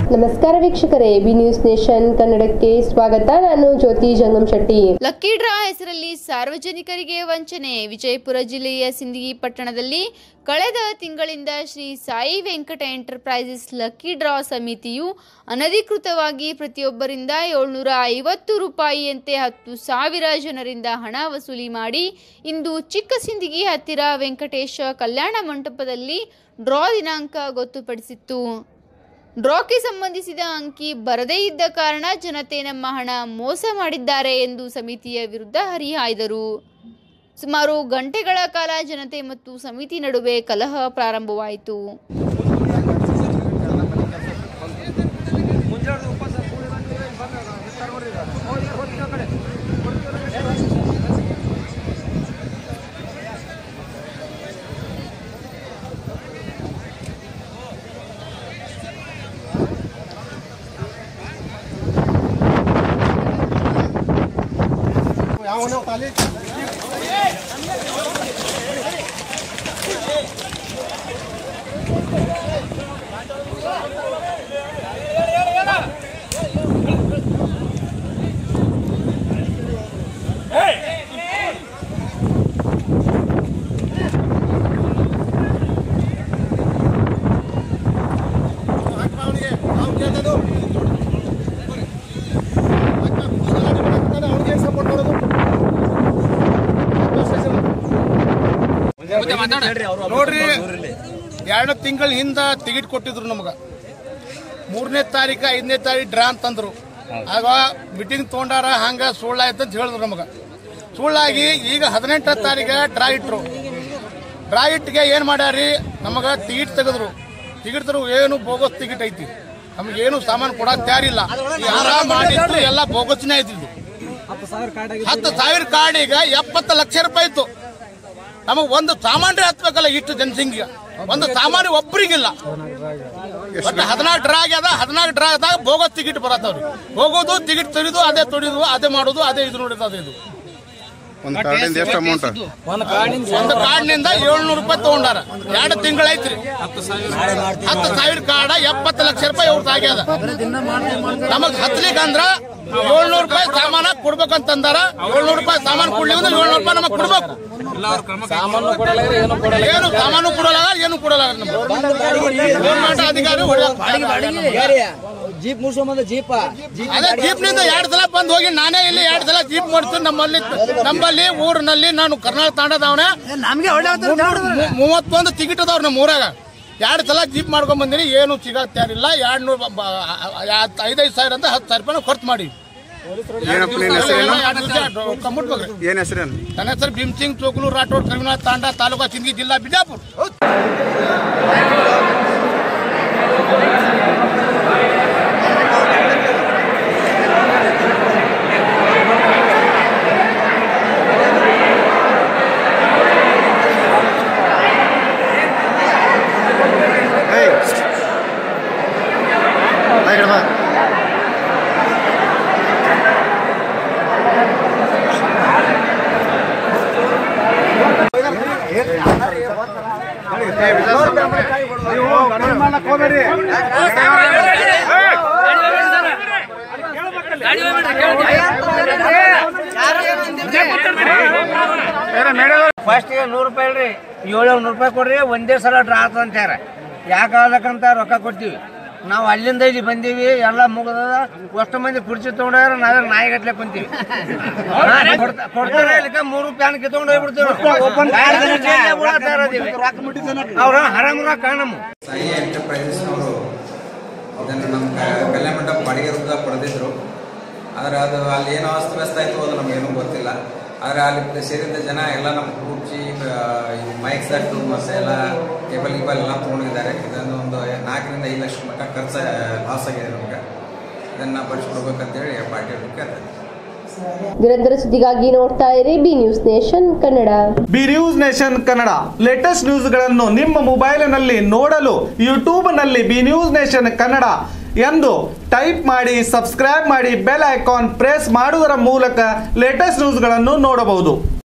ನಮಸ್ಕಾರ ವೀಕ್ಷಕರೇ B news nation ಕನ್ನಡಕ್ಕೆ ಸ್ವಾಗತ ನಾನು ಜ್ಯೋತಿ ಜಂಗಮ್ ಶೆಟ್ಟಿ ಲಕ್ಕಿ ಡ್ರಾ ಹೆಸರಲ್ಲಿ ಸಾರ್ವಜನಿಕರಿಗೆ ವಂಚನೆ ವಿಜಯಪುರ ಜಿಲ್ಲೆಯ ಸಿಂದಗಿ ಪಟ್ಟಣದಲ್ಲಿ ಕಳೆದ ತಿಂಗಳಿಂದ Shri Sai Venkata enterprises lucky draw ಸಮಿತಿಯು ಅನಧಿಕೃತವಾಗಿ ಪ್ರತಿಯೊಬ್ಬರಿಂದ ಏಳ್ನೂರ ಐವತ್ತು ರೂಪಾಯಿಯಂತೆ ಹತ್ತು ಸಾವಿರ ಜನರಿಂದ ಹಣ ವಸೂಲಿ ಮಾಡಿ ಇಂದು ಚಿಕ್ಕ ಸಿಂದಗಿ ಹತ್ತಿರ ವೆಂಕಟೇಶ ಕಲ್ಯಾಣ ಮಂಟಪದಲ್ಲಿ ಡ್ರಾ ದಿನಾಂಕ ಗೊತ್ತುಪಡಿಸಿತ್ತು ಡ್ರಾಕ್ಕೆ ಸಂಬಂಧಿಸಿದ ಅಂಕಿ ಬರದೇ ಇದ್ದ ಕಾರಣ ಜನತೆ ನಮ್ಮ ಹಣ ಮೋಸ ಮಾಡಿದ್ದಾರೆ ಎಂದು ಸಮಿತಿಯ ವಿರುದ್ಧ ಹರಿಹಾಯ್ದರು ಸುಮಾರು ಗಂಟೆಗಳ ಕಾಲ ಜನತೆ ಮತ್ತು ಸಮಿತಿ ನಡುವೆ ಕಲಹ ಪ್ರಾರಂಭವಾಯಿತು ನೋಡ್ರಿ ಎರಡು ತಿಂಗಳ ಹಿಂದ ಟಿಕೆಟ್ ಕೊಟ್ಟಿದ್ರು ನಮಗ ಮೂರನೇ ತಾರೀಕು ಐದನೇ ತಾರೀಕು ಡ್ರಾ ಅಂತಂದ್ರು ಆಗ ಮೀಟಿಂಗ್ ತೊಗೊಂಡಾರ ಹಂಗ ಸುಳ್ಳಾಯ್ತು ಅಂತ ಹೇಳಿದ್ರು ನಮಗ ಸುಳ್ಳಾಗಿ ಈಗ ಹದಿನೆಂಟನೇ ತಾರೀಕು ಡ್ರಾ ಇಟ್ರು ಡ್ರಾ ಇಟ್ಗೆ ಏನ್ ಮಾಡ್ಯಾರಿ ನಮಗ ಟಿಕೆಟ್ ತೆಗೆದ್ರು ಟಿಕೆಟ್ ತರು ಏನು ಬೋಗಸ್ ಟಿಕೆಟ್ ಐತಿ ನಮಗೇನು ಸಾಮಾನು ಕೊಡಕ್ ತಯಾರಿಲ್ಲ ಯಾರ ಮಾಡಿದ್ರು ಎಲ್ಲ ಬೋಗಸ್ನೇ ಐತಿದ್ದು ಹತ್ತು ಸಾವಿರ ಕಾರ್ಡ್ ಈಗ ಎಪ್ಪತ್ತು ಲಕ್ಷ ರೂಪಾಯಿ ಇತ್ತು ನಮಗ್ ಒಂದು ಸಾಮಾನ್ಯ ಹತ್ಬೇಕಲ್ಲ ಇಷ್ಟು ಜನಸಂಖ್ಯೆ ಒಂದು ಸಾಮಾನ್ಯ ಒಬ್ಬರಿಗಿಲ್ಲ ಬಟ್ ಹದಿನಾಲ್ಕು ಡ್ರಾ ಆಗ್ಯದ ಹದಿನಾಲ್ಕು ಡ್ರಾ ಆದಾಗ ಬೋಗೋ ಟಿಕೆಟ್ ಬರತ್ತವ್ರಿ ಹೋಗೋದು ಟಿಕೆಟ್ ತೊಡಿದು ಅದೇ ತೊಡಿದು ಅದೇ ಮಾಡೋದು ಅದೇ ಇದು ನೋಡಿದ ಅದೇ ಇದು ಒಂದು ಕಾರ್ಡಿಂದ ಎಷ್ಟು ಅಮೌಂಟ್ ಒಂದು ಕಾರ್ಡ್ನಿಂದ ಏಳ್ನೂರು ರೂಪಾಯಿ ತಗೊಂಡಾರ ಎರಡು ತಿಂಗಳೈತ್ರಿ ಹತ್ತು ಸಾವಿರ ಕಾರ್ಡ ಎಪ್ಪತ್ತು ಲಕ್ಷ ರೂಪಾಯಿ ಅವ್ರದ್ದು ಆಗ್ಯದ ನಮಗ್ ಹತ್ಲಿಕ್ಕೆ ಅಂದ್ರ ಏಳ್ನೂರು ರೂಪಾಯಿ ಸಾಮಾನ ಕೊಡ್ಬೇಕಂತಂದಾರ ಏಳ್ನೂರು ರೂಪಾಯಿ ಸಾಮಾನು ಕೊಡ್ಲಿಕ್ಕೆ ಏಳ್ನೂರು ರೂಪಾಯಿ ನಮಗ್ ಕೊಡ್ಬೇಕು ಏನು ಸಾಮಾನು ಕೊಡಲ್ಲ ಏನು ಕೊಡಲ್ಲ ನಮ್ಗೆ ಗೌರ್ಮೆಂಟ್ ಅಧಿಕಾರಿ ಹೊಡ್ಯಾಕ್ ಜೀಪ್ ಮುರ್ಸೋಮಂದ ಜೀಪ ಜೀಪ್ ಅದೇ ಜೀಪ್ ನಿಂದ ಎರಡ್ ಸಲ ಬಂದ್ ಹೋಗಿ ನಾನೇ ಇಲ್ಲಿ ಎರಡ್ ಸಲ ಜೀಪ್ ಮಾಡ್ತೀನಿ ನಮ್ಮಲ್ಲಿ ನಮ್ಮಲ್ಲಿ ಊರಿನಲ್ಲಿ ನಾನು ಕರ್ನಾಟಕ ತಾಂಡದವನೇ ನಮ್ಗೆ ಒಳ್ಳೆ ಮೂ- ಮೂವತ್ತೊಂದು ಟಿಕೆಟ್ ಅದಾವ್ರಿ ನಮ್ಮ ಊರಾಗ ಎರಡು ಸಲ ಜೀಪ್ ಮಾಡ್ಕೊಂಡ್ ಬಂದಿನಿ ಏನು ಸಿಗಕ್ ತಯಾರಿಲ್ಲ ಎರಡ್ ನೂರ ಐದೈದು ಸಾವಿರ ಅಂತ ಹತ್ತು ಸಾವಿರ ರೂಪಾಯಿ ಖರ್ಚು ಮಾಡಿ ಏನಪ್ಪ ನಿನ್ನ ಹೆಸರೇನು ಎರಡು ದಿವಸ ಮುಟ್ಬೇಕ್ರಿ ಏನ್ ಹೆಸರೇನು ನನ್ನ ಹೆಸರು ಭೀಮ್ ಸಿಂಗ್ ಚೋಕ್ಲೂರು ರಾಠೋಡ್ ಕರಿಮನಾಥ್ ತಾಂಡ ತಾಲೂಕಾ ಸಿಂದಗಿ ಜಿಲ್ಲಾ ಬಿಜಾಪುರ ಏಯ್ ಬಾ ಈ ಕಡೆ ಬಾ. ಏ, ವಿಲಾಸ. ಏನ ಮೇಡಮ್ ಫಸ್ಟ್ ನೂರು ರೂಪಾಯಿ ಅಲ್ರಿ ಏಳು ನೂರು ರೂಪಾಯಿ ಕೊಡ್ರಿ ಒಂದೇ ಸಲ ಡ್ರಾ ಆತ ಅಂತಾರ ಯಾಕೆ ಆಗ್ಬೇಕಂತ ರೊಕ್ಕ ಕೊಡ್ತೀವಿ ನಾವು ಅಲ್ಲಿಂದ ಇಲ್ಲಿ ಬಂದೀವಿ ಎಲ್ಲ ಮುಗಿದ ಅಷ್ಟು ಮಂದಿ ಕುರ್ಚಿ ತಗೊಂಡಾರ ನಾವೇ ನಾಯಿಗಟ್ಲೆ ಕುಂತೀವಿ ಕೊಡ್ತಾ- ಕೊಡ್ತಾರೆ ಇಲ್ಲಿಕ ಮೂರು ಪ್ಯಾನ್ ಕಿತ್ಕೊಂಡು ಹೋಗ್ಬಿಡ್ತೀವಿ ಅವ್ರ ಹರಾಮ್ರ ಕಾಣಮ್ಮ ಸಾಯಿ ಎಂಟರ್ಪ್ರೈಸಸ್ನವರು ಇದನ್ನು ನಮ್ಮ ಕ- ಕಲ್ಯಾಣ ಮಂಟಪ ಬಾಡಿಗೆ ರೂಪದಾಗ ಪಡೆದಿದ್ರು ಆದರೆ ಅದು ಅಲ್ಲಿ ಏನೋ ಅಸ್ತವ್ಯಸ್ತ ಆಯಿತು ಅದು ನಮಗೇನು ಗೊತ್ತಿಲ್ಲ ಆದರೆ ಅಲ್ಲಿ ಸೇರಿದ ಜನ ಎಲ್ಲ ನಮ್ಮ ಕುರ್ಚಿ ಮೈಕ್ ಸೆಟ್ಟು ಮತ್ತು ಎಲ್ಲ ಕೇಬಲ್ ಗೀಬಲ್ ಎಲ್ಲ ತೊಗೊಂಡಿದ್ದಾರೆ ಇದನ್ನು ಒಂದು ನಾಲ್ಕರಿಂದ ಐದು ಲಕ್ಷ ಮಟ್ಟ ಖರ್ಚು ಲಾಸ್ ಆಗಿದೆ ನಮ್ಗೆ ಇದನ್ನು ಭರಿಸ್ಕೊಡ್ಬೇಕಂತೇಳಿ ಪಾರ್ಟಿ ಅವ್ರಿಗೆ ಕೇಳ್ತಾರೆ ನಿರಂತರ ಸುದ್ದಿಗಾಗಿ ನೋಡ್ತಾ ಇರಿ B news nation Kannada B news nation Kannada latest ನ್ಯೂಸ್ಗಳನ್ನು ನಿಮ್ಮ ಮೊಬೈಲಿನಲ್ಲಿ ನೋಡಲು ಯೂಟ್ಯೂಬ್ನಲ್ಲಿ ಬಿ ನ್ಯೂಸ್ ನೇಷನ್ ಕನ್ನಡ ಎಂದು ಟೈಪ್ ಮಾಡಿ ಸಬ್ಸ್ಕ್ರೈಬ್ ಮಾಡಿ ಬೆಲ್ ಐಕಾನ್ ಪ್ರೆಸ್ ಮಾಡುವುದರ ಮೂಲಕ ಲೇಟೆಸ್ಟ್ ನ್ಯೂಸ್ಗಳನ್ನು ನೋಡಬಹುದು